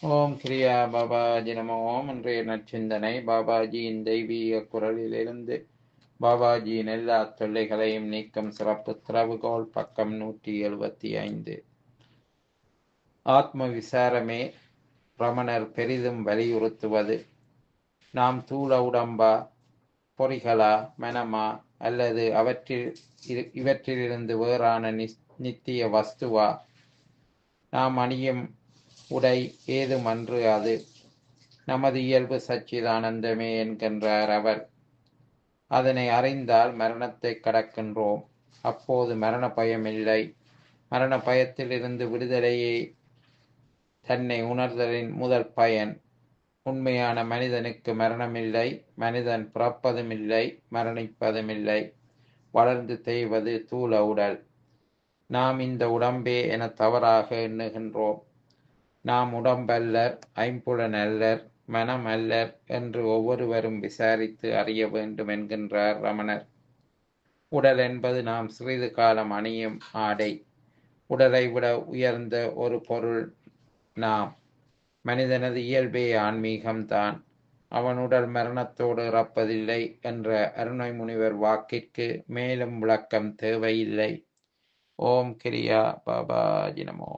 ஓம் கிரியா பாபாஜி நம ஓம் இன்றைய நற்சிந்தனை பாபாஜியின் தெய்வீக குரலிலிருந்து பாபாஜியின் எல்லா தொல்லைகளையும் நீக்கும் சிறப்பு திறவுகோல் பக்கம் நூற்றி எழுபத்தி ஐந்து ஆத்ம விசாரமே ரமணர் பெரிதும் வலியுறுத்துவது நாம் தூள உடம்பா பொறிகளா மனமா அல்லது அவற்றில் இரு- இவற்றிலிருந்து வேறான நிஸ்- நித்திய வஸ்துவா நாம் அணியும் உடை ஏதுமன்று அது நமது இயல்பு சச்சிதானந்தமே என்கின்றார் அவர் அதனை அறிந்தால் மரணத்தை கடக்கின்றோம் அப்போது மரண பயம் இல்லை மரண பயத்திலிருந்து விடுதலையே தன்னை உணர்தலின் முதல் பயன் உண்மையான மனிதனுக்கு மரணமில்லை மனிதன் பிறப்பதுமில்லை மரணிப்பதுமில்லை வளர்ந்து தேய்வது தூள உடல் நாம் இந்த உடம்பே என தவறாக எண்ணுகின்றோம் நாம் உடம்பல்லர் ஐம்புலன் அல்லர் மனம் அல்லர் என்று ஒவ்வொருவரும் விசாரித்து அறிய வேண்டும் என்கின்றார் ரமணர் உடல் என்பது நாம் சிறிது காலம் அணியும் ஆடை உடலை விட உயர்ந்த ஒரு பொருள் நாம் மனிதனது இயல்பே ஆன்மீகம்தான் அவன் உடல் மரணத்தோடு இறப்பதில்லை என்ற அருணை முனிவர் வாக்கிற்கு மேலும் விளக்கம் தேவையில்லை ஓம் கிரியா பாபாஜி நமோ